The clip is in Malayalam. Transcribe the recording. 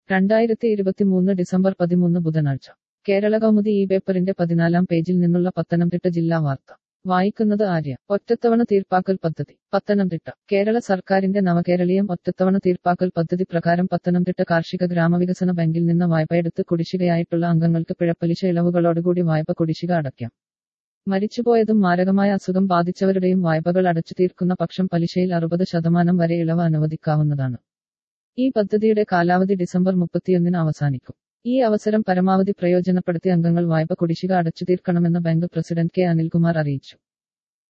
രണ്ടായിരത്തി ഇരുപത്തിമൂന്ന് ഡിസംബർ പതിമൂന്ന് ബുധനാഴ്ച കേരള കൗമുദി ഈ പേപ്പറിന്റെ പതിനാലാം പേജിൽ നിന്നുള്ള പത്തനംതിട്ട ജില്ലാ വാർത്ത വായിക്കുന്നത് ആര്യ ഒറ്റത്തവണ തീർപ്പാക്കൽ പദ്ധതി പത്തനംതിട്ട കേരള സർക്കാരിന്റെ നവകേരളീയം ഒറ്റത്തവണ തീർപ്പാക്കൽ പദ്ധതി പ്രകാരം പത്തനംതിട്ട കാർഷിക ഗ്രാമവികസന ബാങ്കിൽ നിന്ന് വായ്പയെടുത്ത് കുടിശ്ശികയായിട്ടുള്ള അംഗങ്ങൾക്ക് പിഴപ്പലിശ ഇളവുകളോടുകൂടി വായ്പ കുടിശ്ശിക അടയ്ക്കാം മരിച്ചുപോയതും മാരകമായ അസുഖം ബാധിച്ചവരുടെയും വായ്പകൾ അടച്ചു തീർക്കുന്ന പക്ഷം പലിശയിൽ അറുപത് ശതമാനം വരെ ഇളവ് അനുവദിക്കാവുന്നതാണ് ഈ പദ്ധതിയുടെ കാലാവധി ഡിസംബർ മുപ്പത്തിയൊന്നിന് അവസാനിക്കും ഈ അവസരം പരമാവധി പ്രയോജനപ്പെടുത്തി അംഗങ്ങൾ വായ്പ കുടിശ്ശിക അടച്ചു തീർക്കണമെന്ന് ബാങ്ക് പ്രസിഡന്റ് കെ അനിൽകുമാർ അറിയിച്ചു